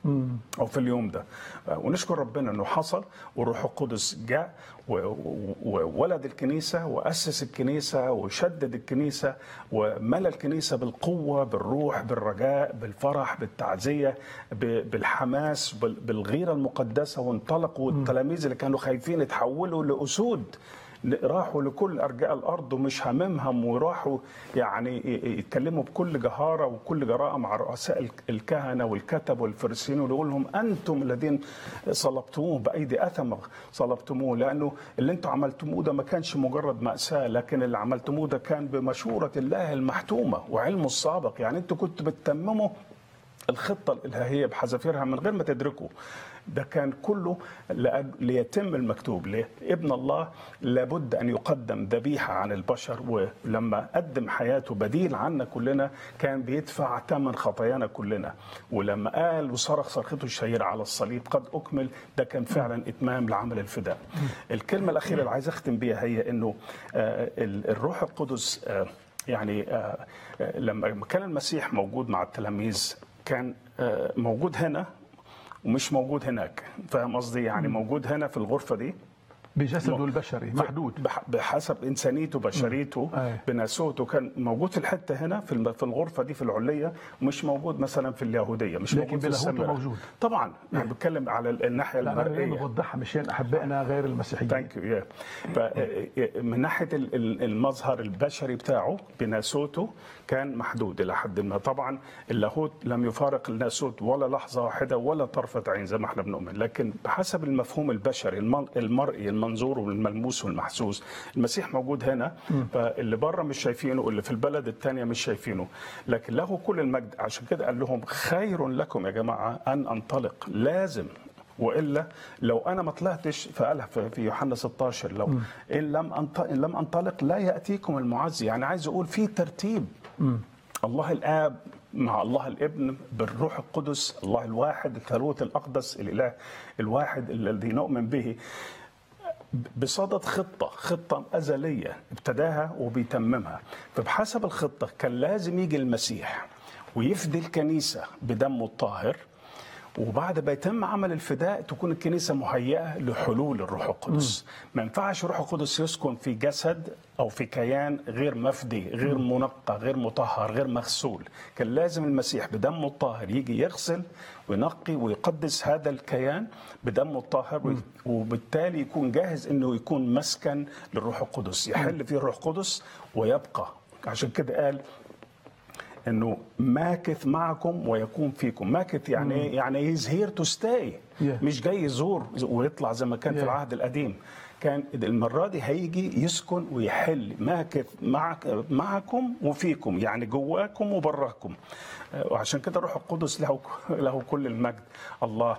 او في اليوم ده ونشكر ربنا انه حصل والروح القدس جاء و- و- وولد الكنيسه واسس الكنيسه وشدد الكنيسه وملى الكنيسه بالقوه بالروح بالرجاء بالفرح بالتعزيه ب- بالحماس بال- بالغيره المقدسه وانطلقوا التلاميذ اللي كانوا خايفين يتحولوا لاسود راحوا لكل ارجاء الارض ومش هاممهم وراحوا يعني يتكلموا بكل جهاره وكل جراءه مع رؤساء الكهنه والكتب والفريسيين ويقول لهم انتم الذين صلبتموه بايدي اثمه صلبتموه لانه اللي انتم عملتموه ده ما كانش مجرد ماساه لكن اللي عملتموه ده كان بمشوره الله المحتومه وعلمه السابق يعني انتوا كنتوا بتتمموا الخطة الإلهية بحذافيرها من غير ما تدركوا ده كان كله لأج- ليتم المكتوب ليه؟ ابن الله لابد أن يقدم ذبيحة عن البشر ولما قدم حياته بديل عنا كلنا كان بيدفع ثمن خطايانا كلنا ولما قال وصرخ صرخته الشهيرة على الصليب قد أكمل ده كان فعلا إتمام لعمل الفداء الكلمة الأخيرة اللي عايز أختم بيها هي أنه آه، ال- الروح القدس آه، يعني آه، آه، لما كان المسيح موجود مع التلاميذ كان آه، موجود هنا ومش موجود هناك فاهم قصدي يعني موجود هنا في الغرفه دي بجسده البشري محدود بح- بحسب انسانيته بشريته أي. بناسوته كان موجود في الحته هنا في الم- في الغرفه دي في العليه ومش موجود مثلا في اليهوديه مش لكن موجود في بلاهوته السامره موجود. طبعا يعني بتكلم على الناحيه لا أنا المرئيه بوضحها مشان احبائنا غير المسيحيين ثانك يو يا من ناحيه ال- ال- المظهر البشري بتاعه بناسوته كان محدود الى حد ما طبعا اللاهوت لم يفارق الناسوت ولا لحظه واحده ولا طرفه عين زي ما احنا بنؤمن لكن بحسب المفهوم البشري الم- المرئي المنظور والملموس والمحسوس المسيح موجود هنا فاللي بره مش شايفينه واللي في البلد الثانيه مش شايفينه لكن له كل المجد عشان كده قال لهم خير لكم يا جماعه ان انطلق لازم والا لو انا ما طلعتش فقالها في في يوحنا 16 لو ان لم أنط- ان لم انطلق لا ياتيكم المعزي يعني عايز اقول في ترتيب الله الاب مع الله الابن بالروح القدس الله الواحد الثالوث الاقدس الاله الواحد الذي نؤمن به بصدد خطة خطة أزلية ابتداها وبيتممها فبحسب الخطة كان لازم يجي المسيح ويفدي الكنيسة بدمه الطاهر وبعد ما يتم عمل الفداء تكون الكنيسة مهيئة لحلول الروح القدس ما ينفعش الروح القدس يسكن في جسد أو في كيان غير مفدي غير منقى غير مطهر غير مغسول كان لازم المسيح بدمه الطاهر يجي يغسل وينقي ويقدس هذا الكيان بدمه الطاهر وي- وبالتالي يكون جاهز انه يكون مسكن للروح القدس يحل فيه الروح القدس ويبقى عشان كده قال انه ماكث معكم ويكون فيكم ماكث يعني ايه يعني هيز هير تو ستاي Yeah. مش جاي يزور ويطلع زي ما كان في Yeah. العهد القديم كان المرة دي هيجي يسكن ويحل ماكث معك معكم وفيكم يعني جواكم وبراكم آه، وعشان كده الروح القدس له له كل المجد الله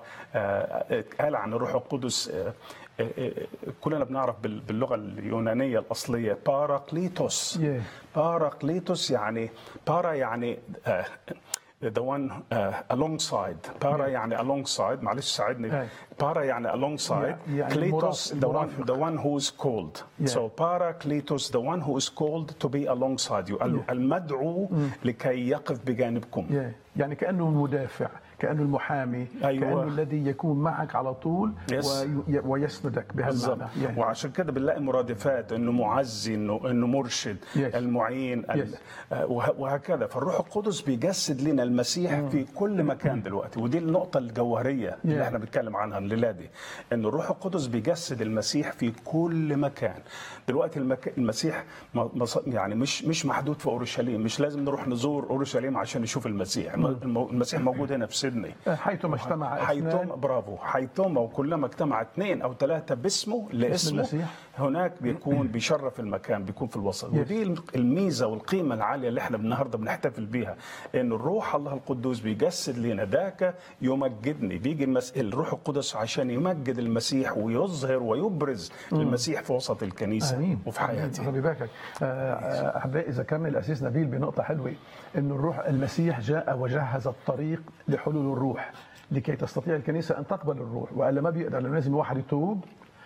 آه، قال عن الروح القدس آه، آه، آه، كلنا بنعرف بال- باللغة اليونانية الأصلية باراكليتوس Yeah. باراكليتوس يعني بارا يعني آه، the one uh, alongside بارا يعني alongside معلش ساعدني أي. بارا يعني alongside يعني كليتوس المرافق- the one the one who is called Yeah. so باراكليتوس the one who is called to be alongside you ال- المدعو لكي يقف بجانبكم Yeah. يعني كانه المدافع كانه المحامي أيوة. كانه الذي يكون معك على طول Yes. وي... ويسندك بالظبط بهالمعنى Yeah. وعشان كده بنلاقي مرادفات انه معزي انه انه مرشد Yes. المعين ال- Yes. آه، وه- وهكذا فالروح القدس بيجسد لنا المسيح في كل مكان دلوقتي ودي النقطه الجوهريه اللي Yeah. احنا بنتكلم عنها الليله دي ان الروح القدس بيجسد المسيح في كل مكان دلوقتي المك... المسيح م- مص- يعني مش مش محدود في اورشليم مش لازم نروح نزور اورشليم عشان نشوف المسيح الم- المسيح موجود هنا في سيدني حيثما اجتمع حيثما اثنان برافو حيثما وكلما اجتمع اثنين او ثلاثه باسمه لاسمه المسيح. هناك بيكون بيشرف المكان بيكون في الوسط Yes. ودي الميزه والقيمه العاليه اللي احنا النهارده بنحتفل بيها ان الروح الله القدوس بيجسد لنا ذاك يمجدني بيجي المس... الروح القدس عشان يمجد المسيح ويظهر ويبرز المسيح في وسط الكنيسه امين وفي حياتي ربي يباركك آه، آه، احبائي اذا كمل الاسيس نبيل بنقطه حلوه انه الروح المسيح جاء وجهز الطريق لحلول الروح لكي تستطيع الكنيسه ان تقبل الروح والا ما بيقدر لأنه لازم الواحد يتوب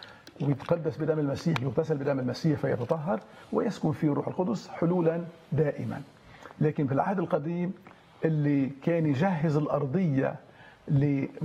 ويتقدس بدم المسيح يغتسل بدم المسيح فيتطهر ويسكن فيه الروح القدس حلولا دائما لكن في العهد القديم اللي كان يجهز الارضيه ل